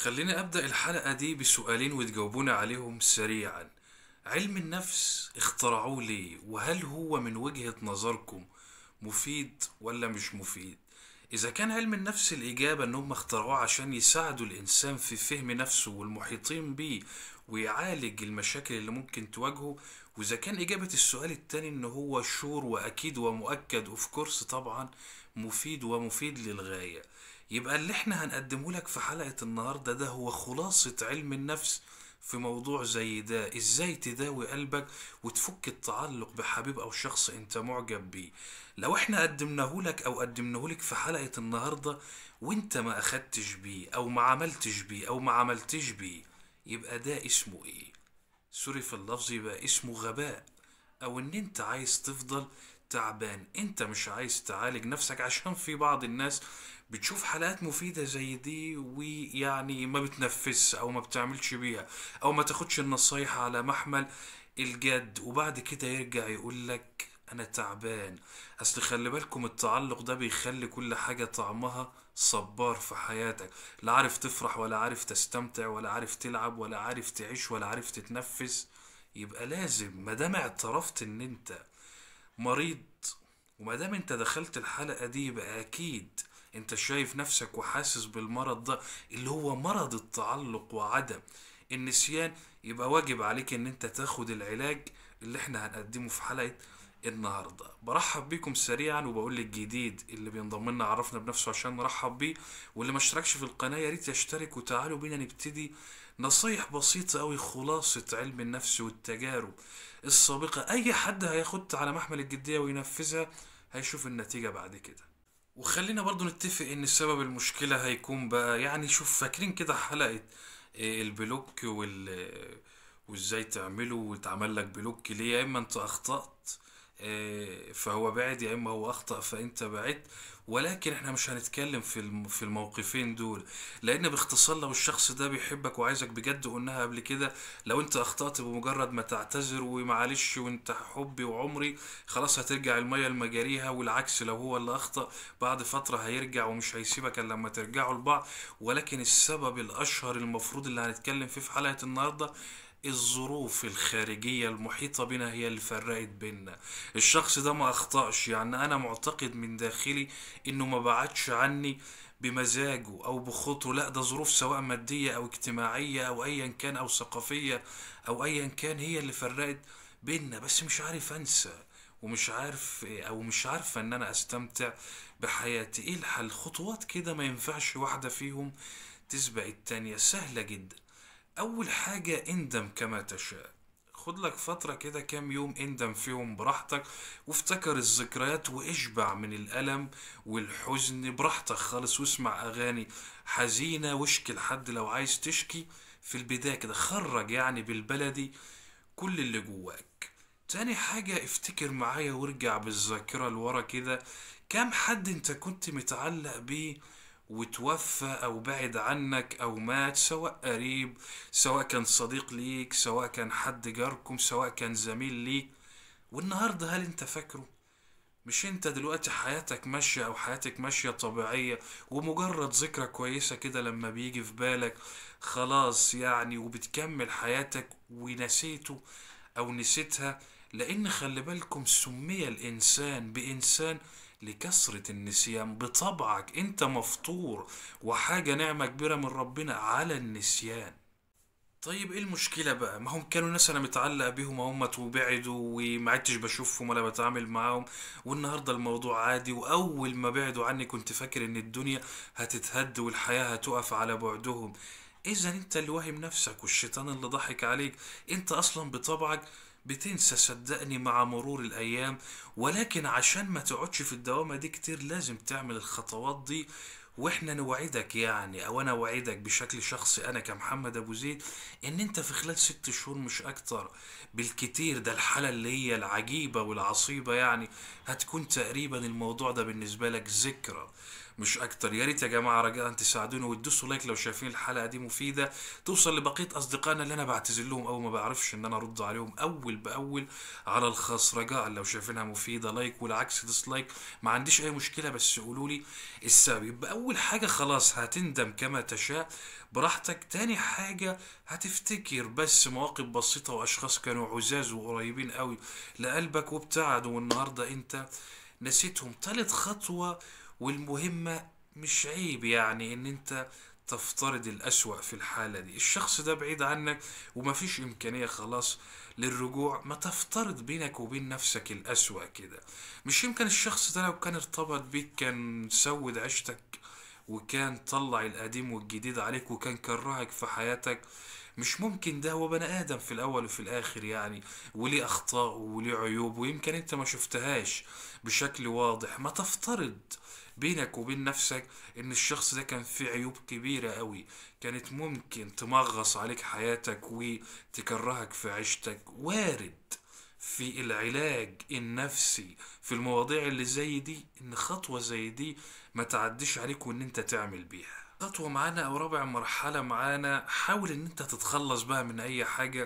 خليني أبدأ الحلقة دي بسؤالين وتجاوبوني عليهم سريعا علم النفس اخترعوه ليه وهل هو من وجهة نظركم مفيد ولا مش مفيد إذا كان علم النفس الإجابة إن هم اخترعوه عشان يساعدوا الإنسان في فهم نفسه والمحيطين بيه ويعالج المشاكل اللي ممكن تواجهه وإذا كان إجابة السؤال التاني إن هو شور وأكيد ومؤكد أوف كورس طبعا مفيد ومفيد للغاية يبقى اللي احنا هنقدمه لك في حلقة النهاردة ده هو خلاصة علم النفس في موضوع زي ده ازاي تداوي قلبك وتفك التعلق بحبيب او شخص انت معجب بيه لو احنا قدمناه لك او قدمناه لك في حلقة النهاردة وانت ما اخدتش بيه او ما عملتش بيه او ما عملتش بيه يبقى ده اسمه ايه سوري في اللفظ يبقى اسمه غباء او ان انت عايز تفضل تعبان انت مش عايز تعالج نفسك عشان في بعض الناس بتشوف حلقات مفيدة زي دي ويعني ما بتنفذش او ما بتعملش بيها او ما تاخدش النصايح على محمل الجد وبعد كده يرجع يقول لك انا تعبان اصل خلي بالكم التعلق ده بيخلي كل حاجة طعمها صبار في حياتك لا عارف تفرح ولا عارف تستمتع ولا عارف تلعب ولا عارف تعيش ولا عارف تتنفس يبقى لازم مادام اعترفت ان انت مريض وما دام انت دخلت الحلقة دي يبقى اكيد انت شايف نفسك وحاسس بالمرض ده اللي هو مرض التعلق وعدم النسيان يبقى واجب عليك ان انت تاخد العلاج اللي احنا هنقدمه في حلقة النهاردة برحب بيكم سريعا وبقول للجديد اللي بينضم لنا عرفنا بنفسه عشان نرحب بيه واللي ما اشتركش في القناة يا ريت يشترك وتعالوا بينا نبتدي نصايح بسيطة أوي خلاصة علم النفس والتجارب السابقة أي حد هياخدها على محمل الجدية وينفذها هيشوف النتيجة بعد كده وخلينا برضو نتفق ان سبب المشكلة هيكون بقى يعني شوف فاكرين كده حلقة إيه البلوك وال وازاي تعمله ويتعمل لك بلوك ليه يا اما انت اخطأت إيه، فهو بعد يا اما هو اخطأ فانت بعدت ولكن احنا مش هنتكلم في الم- في الموقفين دول لان باختصار لو الشخص ده بيحبك وعايزك بجد قلناها قبل كده لو انت اخطأت بمجرد ما تعتذر ومعلش وانت حبي وعمري خلاص هترجع المية لمجاريها والعكس لو هو اللي اخطأ بعد فترة هيرجع ومش هيسيبك الا لما ترجعوا لبعض ولكن السبب الاشهر المفروض اللي هنتكلم فيه في حلقة النهاردة الظروف الخارجية المحيطة بنا هي اللي فرقت بينا الشخص ده ما اخطأش يعني انا معتقد من داخلي انه ما بعدش عني بمزاجه او بخطره لا ده ظروف سواء مادية او اجتماعية او ايا كان او ثقافية او ايا كان هي اللي فرقت بينا بس مش عارف انسى ومش عارف او مش عارفة ان انا استمتع بحياتي ايه الحل خطوات كده ما ينفعش واحدة فيهم تسبق التانية سهلة جدا أول حاجة اندم كما تشاء خد لك فترة كده كام يوم اندم فيهم براحتك وافتكر الذكريات واشبع من الألم والحزن براحتك خالص واسمع أغاني حزينة واشكي لحد لو عايز تشكي في البداية كده خرج يعني بالبلدي كل اللي جواك تاني حاجة افتكر معايا وارجع بالذاكرة لورا كده كام حد انت كنت متعلق بيه وتوفى او بعد عنك او مات سواء قريب سواء كان صديق ليك سواء كان حد جاركم سواء كان زميل ليك والنهاردة هل انت فاكره مش انت دلوقتي حياتك ماشية او حياتك ماشية طبيعية ومجرد ذكرى كويسة كده لما بيجي في بالك خلاص يعني وبتكمل حياتك ونسيته او نسيتها لان خلي بالكم سمي الانسان بانسان لكثرة النسيان بطبعك انت مفطور وحاجة نعمة كبيرة من ربنا على النسيان طيب ايه المشكلة بقى؟ ما هم كانوا ناس انا متعلق بيهم هم وبعدوا وما عدتش بشوفهم ولا بتعامل معاهم والنهاردة الموضوع عادي واول ما بعدوا عني كنت فاكر ان الدنيا هتتهد والحياة هتقف على بعدهم اذا انت اللي واهم نفسك والشيطان اللي ضحك عليك انت اصلا بطبعك بتنسى صدقني مع مرور الايام ولكن عشان ما تقعدش في الدوامة دي كتير لازم تعمل الخطوات دي واحنا نوعدك يعني او انا اوعدك بشكل شخصي انا كمحمد ابو زيد ان انت في خلال ست شهور مش اكتر بالكتير ده الحالة اللي هي العجيبة والعصيبة يعني هتكون تقريبا الموضوع ده بالنسبة لك ذكرى مش اكتر يا ريت يا جماعه رجاء تساعدوني وتدوسوا لايك لو شايفين الحلقه دي مفيده توصل لبقيه اصدقائنا اللي انا بعتذر لهم او ما بعرفش ان انا ارد عليهم اول باول على الخاص رجاء لو شايفينها مفيده لايك والعكس ديسلايك ما عنديش اي مشكله بس قولوا لي السبب يبقى اول حاجه خلاص هتندم كما تشاء براحتك تاني حاجة هتفتكر بس مواقف بسيطة وأشخاص كانوا عزاز وقريبين قوي لقلبك وابتعدوا والنهاردة أنت نسيتهم تالت خطوة والمهمة مش عيب يعني ان انت تفترض الأسوأ في الحالة دي الشخص ده بعيد عنك ومفيش إمكانية خلاص للرجوع ما تفترض بينك وبين نفسك الأسوأ كده مش يمكن الشخص ده لو كان ارتبط بيك كان سود عيشتك وكان طلع القديم والجديد عليك وكان كرهك في حياتك مش ممكن ده هو بني آدم في الأول وفي الآخر يعني وليه أخطاء وليه عيوب ويمكن أنت ما شفتهاش بشكل واضح ما تفترض بينك وبين نفسك ان الشخص ده كان فيه عيوب كبيرة قوي كانت ممكن تمغص عليك حياتك وتكرهك في عيشتك وارد في العلاج النفسي في المواضيع اللي زي دي ان خطوة زي دي ما تعديش عليك وان انت تعمل بيها خطوة معانا او رابع مرحلة معانا حاول ان انت تتخلص بقى من اي حاجة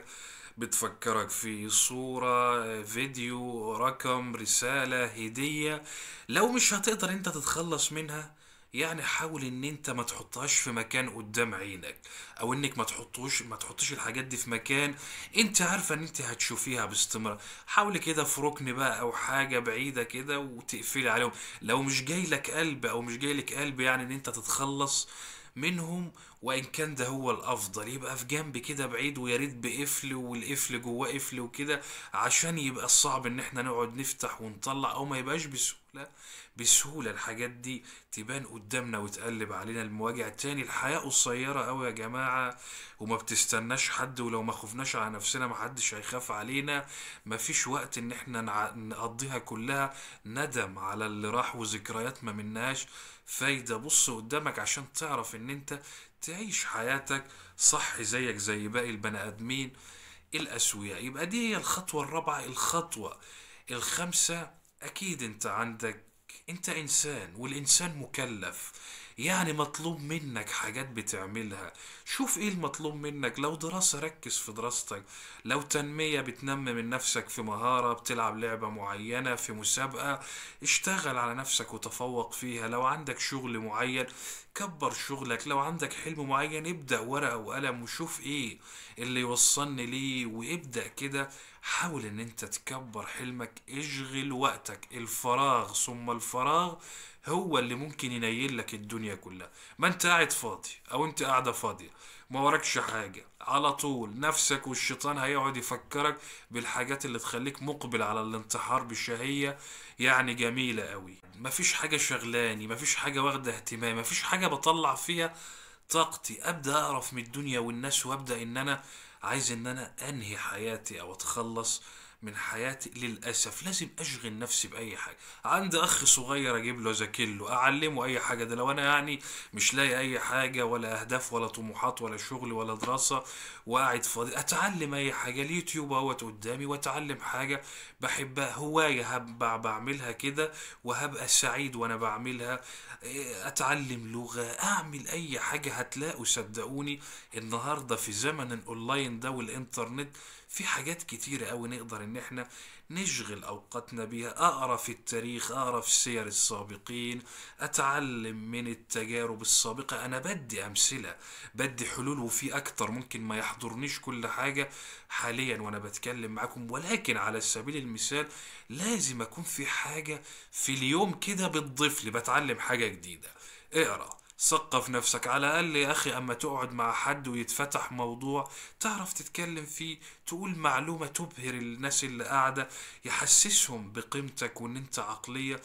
بتفكرك في صورة فيديو رقم رسالة هدية لو مش هتقدر انت تتخلص منها يعني حاول ان انت ما تحطهاش في مكان قدام عينك او انك ما تحطوش ما تحطش الحاجات دي في مكان انت عارفه ان انت هتشوفيها باستمرار حاول كده في ركن بقى او حاجه بعيده كده وتقفلي عليهم لو مش جاي لك قلب او مش جاي لك قلب يعني ان انت تتخلص منهم وان كان ده هو الافضل يبقى في جنب كده بعيد ويا ريت بقفل والقفل جواه قفل وكده عشان يبقى الصعب ان احنا نقعد نفتح ونطلع او ما يبقاش بسهوله بسهوله الحاجات دي تبان قدامنا وتقلب علينا المواجع تاني الحياه قصيره قوي يا جماعه وما بتستناش حد ولو ما خفناش على نفسنا ما حدش هيخاف علينا مفيش وقت ان احنا نع- نقضيها كلها ندم على اللي راح وذكريات ما مناش فايدة بص قدامك عشان تعرف ان انت تعيش حياتك صح زيك زي باقي البني ادمين الاسوياء يبقى دي هي الخطوة الرابعة الخطوة الخامسة اكيد انت عندك انت انسان والانسان مكلف يعني مطلوب منك حاجات بتعملها شوف ايه المطلوب منك لو دراسة ركز في دراستك لو تنمية بتنمي من نفسك في مهارة بتلعب لعبة معينة في مسابقة اشتغل على نفسك وتفوق فيها لو عندك شغل معين كبر شغلك لو عندك حلم معين ابدأ ورقة وقلم وشوف ايه اللي يوصلني ليه وابدأ كده حاول ان انت تكبر حلمك اشغل وقتك الفراغ ثم الفراغ هو اللي ممكن ينيل لك الدنيا كلها ما انت قاعد فاضي او انت قاعدة فاضية ما وراكش حاجة على طول نفسك والشيطان هيقعد يفكرك بالحاجات اللي تخليك مقبل على الانتحار بشهية يعني جميلة قوي مفيش حاجة شغلاني مفيش حاجة واخدة اهتمامي مفيش حاجة بطلع فيها طاقتي ابدا اقرف من الدنيا والناس وابدا ان انا عايز ان انا انهي حياتي او اتخلص من حياتي للاسف لازم اشغل نفسي باي حاجه عندي اخ صغير اجيب له اذاكر له اعلمه اي حاجه ده لو انا يعني مش لاقي اي حاجه ولا اهداف ولا طموحات ولا شغل ولا دراسه وقاعد فاضي اتعلم اي حاجه اليوتيوب اهوت قدامي واتعلم حاجه بحبها هوايه هبقى بعملها كده وهبقى سعيد وانا بعملها إيه، اتعلم لغه اعمل اي حاجه هتلاقوا صدقوني النهارده في زمن الاونلاين ده والانترنت في حاجات كتيرة قوي نقدر ان احنا نشغل اوقاتنا بيها اقرا في التاريخ اقرا في سير السابقين اتعلم من التجارب السابقة انا بدي امثلة بدي حلول وفي اكتر ممكن ما يحضرنيش كل حاجة حاليا وانا بتكلم معاكم ولكن على سبيل المثال لازم اكون في حاجة في اليوم كده بتضيف لي بتعلم حاجة جديدة اقرا ثقف نفسك على الأقل يا أخي أما تقعد مع حد ويتفتح موضوع تعرف تتكلم فيه تقول معلومة تبهر الناس اللي قاعدة يحسسهم بقيمتك وإن أنت عقلية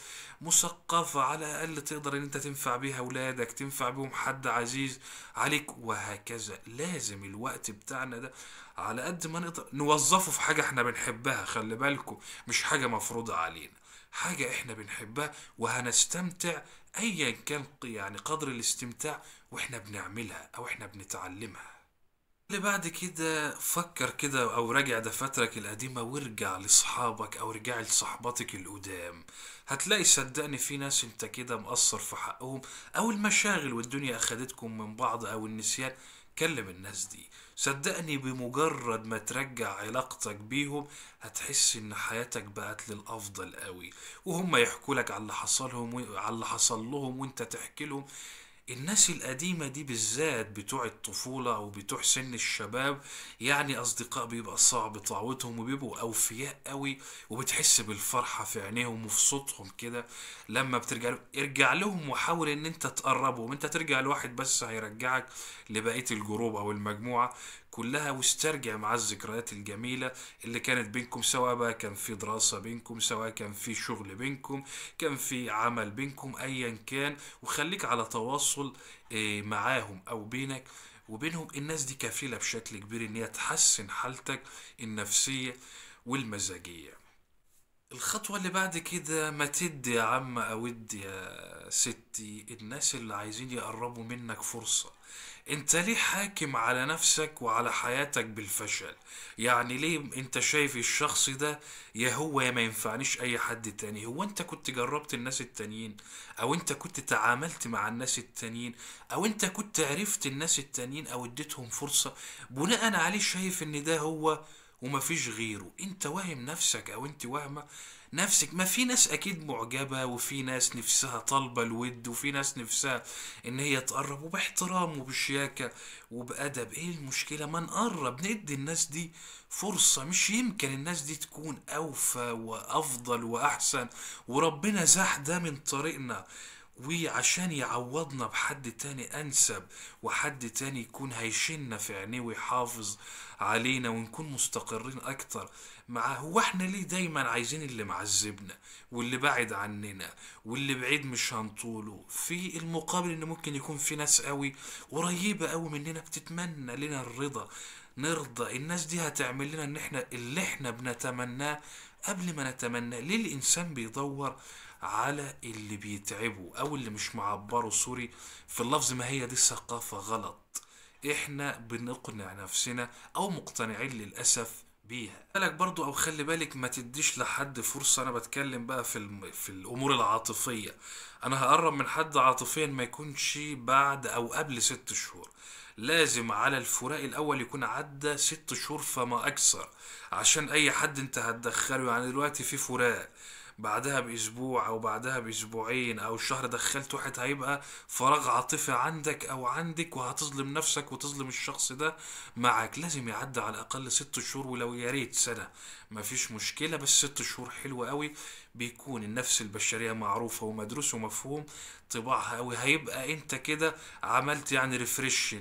مثقفة على الأقل تقدر إن أنت تنفع بيها أولادك تنفع بيهم حد عزيز عليك وهكذا لازم الوقت بتاعنا ده على قد ما نقدر نوظفه في حاجة احنا بنحبها خلي بالكم مش حاجة مفروضة علينا حاجة احنا بنحبها وهنستمتع ايا كان ق- يعني قدر الاستمتاع واحنا بنعملها او احنا بنتعلمها اللي بعد كده فكر كده او راجع دفاترك القديمة وارجع لاصحابك او رجع لصحباتك القدام هتلاقي صدقني في ناس انت كده مقصر في حقهم او المشاغل والدنيا اخدتكم من بعض او النسيان كلم الناس دي صدقني بمجرد ما ترجع علاقتك بيهم هتحس ان حياتك بقت للافضل قوي وهم يحكوا لك على اللي حصلهم و... على اللي حصل لهم وانت تحكي لهم الناس القديمة دي بالذات بتوع الطفولة أو بتوع سن الشباب يعني أصدقاء بيبقى صعب طعوتهم وبيبقوا أوفياء قوي وبتحس بالفرحة في عينيهم وفي صوتهم كده لما بترجع لهم ارجع لهم وحاول إن أنت تقربهم أنت ترجع لواحد بس هيرجعك لبقية الجروب أو المجموعة كلها واسترجع مع الذكريات الجميلة اللي كانت بينكم سواء بقى كان في دراسة بينكم سواء كان في شغل بينكم كان في عمل بينكم أيا كان وخليك على تواصل آه، معاهم أو بينك وبينهم الناس دي كفيلة بشكل كبير إن هي تحسن حالتك النفسية والمزاجية الخطوة اللي بعد كده ما تدي يا عم أو ادي يا ستي الناس اللي عايزين يقربوا منك فرصة انت ليه حاكم على نفسك وعلى حياتك بالفشل يعني ليه انت شايف الشخص ده يا هو يا ما ينفعنيش اي حد تاني هو انت كنت جربت الناس التانيين او انت كنت تعاملت مع الناس التانيين او انت كنت عرفت الناس التانيين او اديتهم فرصة بناء عليه شايف ان ده هو ومفيش غيره انت واهم نفسك او انت واهمة نفسك ما في ناس اكيد معجبة وفي ناس نفسها طالبة الود وفي ناس نفسها ان هي تقرب وباحترام وبشياكة وبأدب ايه المشكلة ما نقرب ندي الناس دي فرصة مش يمكن الناس دي تكون اوفى وافضل واحسن وربنا زاح ده من طريقنا وعشان يعوضنا بحد تاني انسب وحد تاني يكون هيشنا في عينيه ويحافظ علينا ونكون مستقرين اكتر مع هو احنا ليه دايما عايزين اللي معذبنا واللي بعد عننا واللي بعيد مش هنطوله في المقابل ان ممكن يكون في ناس قوي قريبة قوي مننا بتتمنى لنا الرضا نرضى الناس دي هتعمل لنا ان احنا اللي احنا بنتمناه قبل ما نتمناه ليه الانسان بيدور على اللي بيتعبه او اللي مش معبره سوري في اللفظ ما هي دي الثقافة غلط احنا بنقنع نفسنا او مقتنعين للاسف بيها بالك برضو او خلي بالك ما تديش لحد فرصة انا بتكلم بقى في الم... في الامور العاطفية انا هقرب من حد عاطفيا ما يكونش بعد او قبل ست شهور لازم على الفراق الاول يكون عدى ست شهور فما اكثر عشان اي حد انت هتدخله يعني دلوقتي في فراق بعدها باسبوع او بعدها باسبوعين او شهر دخلت واحد هيبقى فراغ عاطفي عندك او عندك وهتظلم نفسك وتظلم الشخص ده معك لازم يعدي على الاقل ست شهور ولو يا ريت سنة مفيش مشكلة بس ست شهور حلوة قوي بيكون النفس البشرية معروفة ومدروس ومفهوم طباعها قوي هيبقى انت كده عملت يعني ريفرش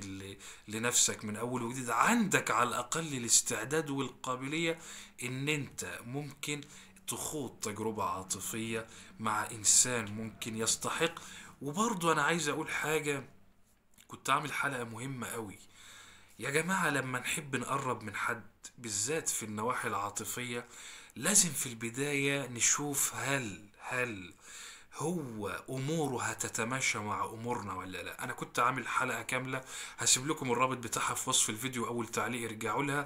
لنفسك من اول وجديد عندك على الاقل الاستعداد والقابلية ان انت ممكن تخوض تجربة عاطفية مع إنسان ممكن يستحق وبرضو أنا عايز أقول حاجة كنت عامل حلقة مهمة قوي يا جماعة لما نحب نقرب من حد بالذات في النواحي العاطفية لازم في البداية نشوف هل هل هو اموره هتتماشى مع امورنا ولا لا انا كنت عامل حلقه كامله هسيب لكم الرابط بتاعها في وصف الفيديو اول تعليق ارجعوا لها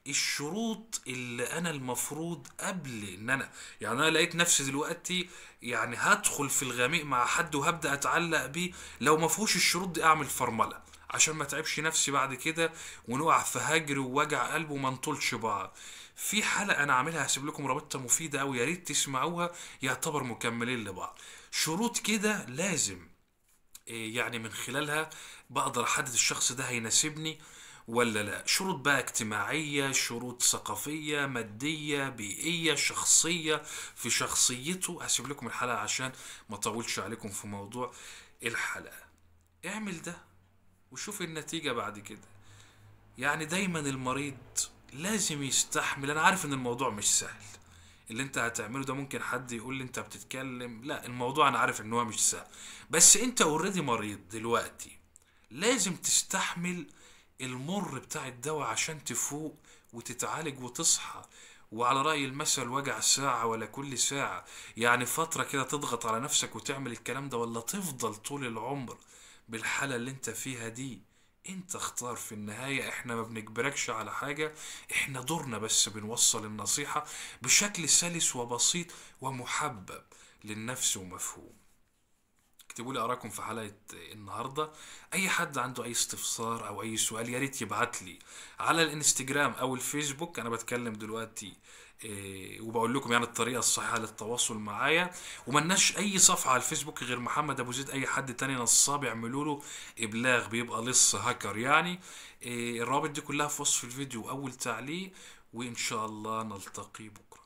الشروط اللي انا المفروض قبل ان انا يعني انا لقيت نفسي دلوقتي يعني هدخل في الغميق مع حد وهبدا اتعلق بيه لو ما فيهوش الشروط دي اعمل فرمله عشان ما تعبش نفسي بعد كده ونقع في هجر ووجع قلب وما نطولش بعض في حلقه انا عاملها هسيب لكم رابطها مفيده قوي يا ريت تسمعوها يعتبر مكملين لبعض شروط كده لازم إيه يعني من خلالها بقدر احدد الشخص ده هيناسبني ولا لا شروط بقى اجتماعية شروط ثقافية مادية بيئية شخصية في شخصيته هسيب لكم الحلقة عشان ما اطولش عليكم في موضوع الحلقة اعمل ده وشوف النتيجة بعد كده يعني دايما المريض لازم يستحمل انا عارف ان الموضوع مش سهل اللي انت هتعمله ده ممكن حد يقول لي انت بتتكلم لا الموضوع انا عارف ان هو مش سهل بس انت اوريدي مريض دلوقتي لازم تستحمل المر بتاع الدواء عشان تفوق وتتعالج وتصحى وعلى رأي المثل وجع ساعة ولا كل ساعة يعني فترة كده تضغط على نفسك وتعمل الكلام ده ولا تفضل طول العمر بالحالة اللي انت فيها دي انت اختار في النهاية احنا ما بنجبركش على حاجة احنا دورنا بس بنوصل النصيحة بشكل سلس وبسيط ومحبب للنفس ومفهوم اكتبوا لي اراءكم في حلقه النهارده اي حد عنده اي استفسار او اي سؤال يا ريت يبعت لي على الانستجرام او الفيسبوك انا بتكلم دلوقتي إيه وبقول لكم يعني الطريقه الصحيحه للتواصل معايا وملناش اي صفحه على الفيسبوك غير محمد ابو زيد اي حد تاني نصاب يعملوا له ابلاغ بيبقى لص هاكر يعني إيه الروابط دي كلها في وصف الفيديو اول تعليق وان شاء الله نلتقي بكره